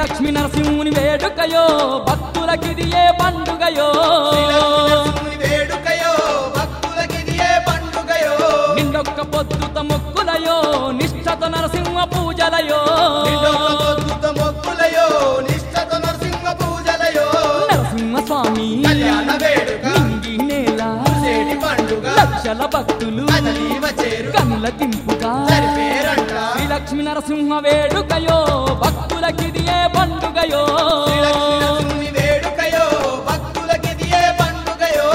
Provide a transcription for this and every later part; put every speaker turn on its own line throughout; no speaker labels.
లక్ష్మీ నరసింహుని వేడుకయో భక్తులకిది ఏ పండుగయో
శ్రీలక్ష్మీ వేడుకయో భక్తులకిది ఏ పండుగయో
నిండొక్క పొద్దుత మొక్కులయో నిష్ఠత నరసింహ పూజలయో
నిండొక్క పొద్దుత మొక్కులయో నిష్ఠత నరసింహ పూజలయో
నరసింహ స్వామి
కళ్యాణ వేడుక
నింగి నేల
సేటి పండుగ
లక్షల భక్తులు
కదలి వచ్చేరు
కనుల తింపుగా
సరిపేరంట
శ్రీ లక్ష్మీ నరసింహ వేడుకయో భక్తులకిది ఏ పండుగయో
శ్రీలక్ష్మీ నరసింహుని వేడుకయో భక్తులకిది ఏ పండుగయో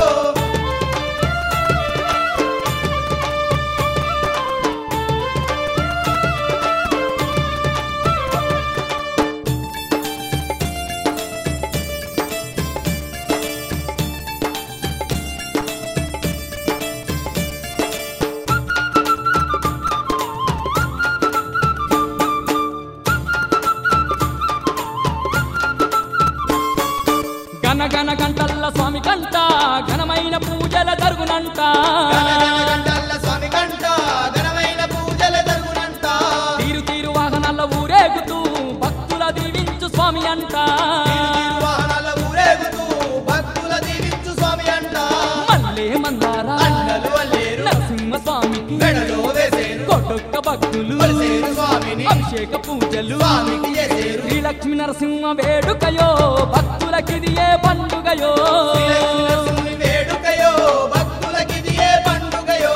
గనగన గంటల్ల స్వామి కంట ఘనమైన పూజల జరుగునంట
గణగణ గంటల్ల స్వామి కంట ఘనమైన పూజల జరుగునంట
తీరు తీరు వాహనాల ఊరేగుతూ భక్తుల దీవించు స్వామి అంట
వాహనాల ఊరేగుతూ భక్తుల దీవించు స్వామి అంట
మల్లే మందారా
అండలు అల్లేరు
నరసింహ స్వామికి
మెడలో వేసేరు
కొట్టొక్క భక్తులు
కొలిసేరు స్వామిని
అభిషేక పూజలు
స్వామికి చేసేరు
శ్రీ లక్ష్మీ నరసింహ వేడుకయో భక్తులకిది ఏ పండుగయో
శ్రీలక్ష్మీ నరసింహుని వేడుకయో భక్తులకిది ఏ పండుగయో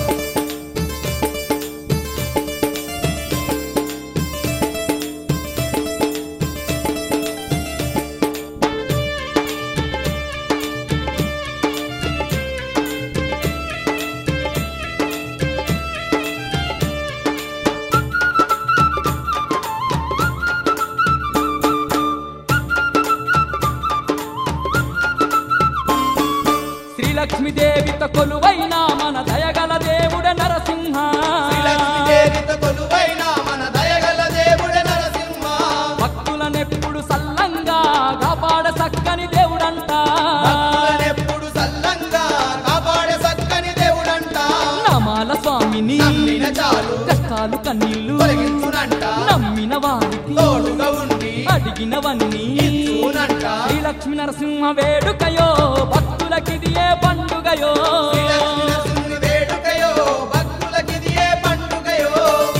శ్రీ లక్ష్మీదేవితో కొలువైన మన దయగల దేవుడ నరసింహ
శ్రీలక్ష్మీదేవితో కొలువైన మన దయగల దేవుడే నరసింహ
భక్తులనెప్పుడు సల్లంగా కాపాడ చక్కని దేవుడంట
భక్తులనెప్పుడు సల్లంగా కాపాడే సక్కని దేవుడంట
నమాల స్వామిని
నమ్మిన చాలు
కష్టాలు కన్నీళ్లు
తొలగించునంట
నమ్మిన వారికి
తోడుగా ఉండి
అడిగినవన్నీ
ఇచ్చునంట
శ్రీ లక్ష్మీ నరసింహ వేడుకయో భక్తులకిది ఏ పండుగయో
శ్రీలక్ష్మీ నరసింహుని వేడుకయో భక్తులకిది ఏ పండుగయో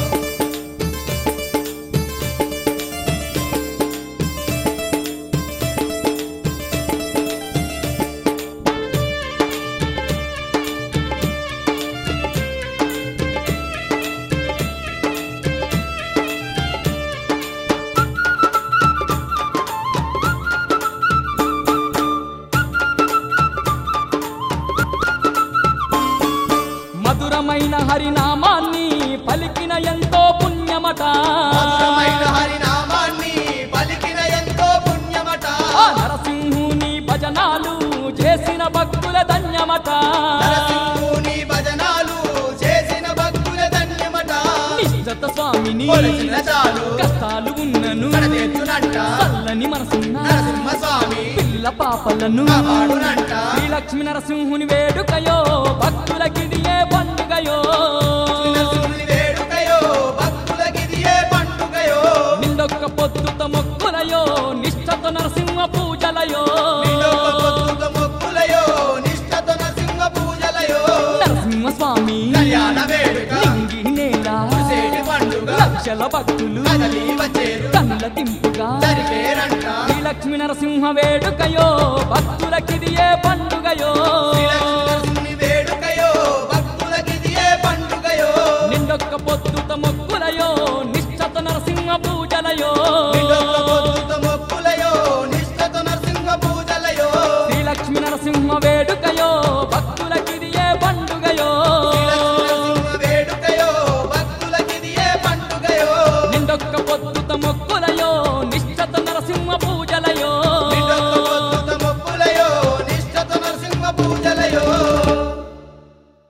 మధురమైన హరినామాన్ని పలికిన ఎంతో పుణ్యమట
మధురమైన హరినామాన్ని పలికిన ఎంతో పుణ్యమట
ఆ నరసింహుని భజనాలు చేసిన భక్తుల ధన్యమట
నరసింహుని భజనాలు చేసిన భక్తుల ధన్యమట
నిశ్చత స్వామిని
కొలిచిన చాలు
కష్టాలు ఉన్నను
కడతెత్తునంట
చల్లని మనసున్న
నరసింహ స్వామి
పిల్ల పాపలను
కాపాడునంట
శ్రీ లక్ష్మీ నరసింహుని వేడుకయో భక్తులకిది ఏ పండుగయో
నరసింహుని వేడుకయో భక్తులకిది ఏ పండుగయో
నిండొక్క పొద్దుత మొక్కులయో నిష్ఠతో నరసింహ పూజలయో
నిండొక్క పొద్దుత మొక్కులయో నిష్ఠతో నరసింహ పూజలయో
నరసింహ స్వామి
కళ్యాణ వేడుక
నింగి నేల
సేటి పండుగ
లక్షల భక్తులు
కదలి వచ్చేరు
కళ్ళ తింపుగా
సరిపేరంట
శ్రీ లక్ష్మీ నరసింహ వేడుకయో భక్తులకిది ఏ పండుగయో
శ్రీలక్ష్మీ నరసింహుని వేడుకయో భక్తులకిది ఏ పండుగయో
నిండొక్క పొద్దుత మొక్కులయో నిష్ఠత నరసింహ పూజలయో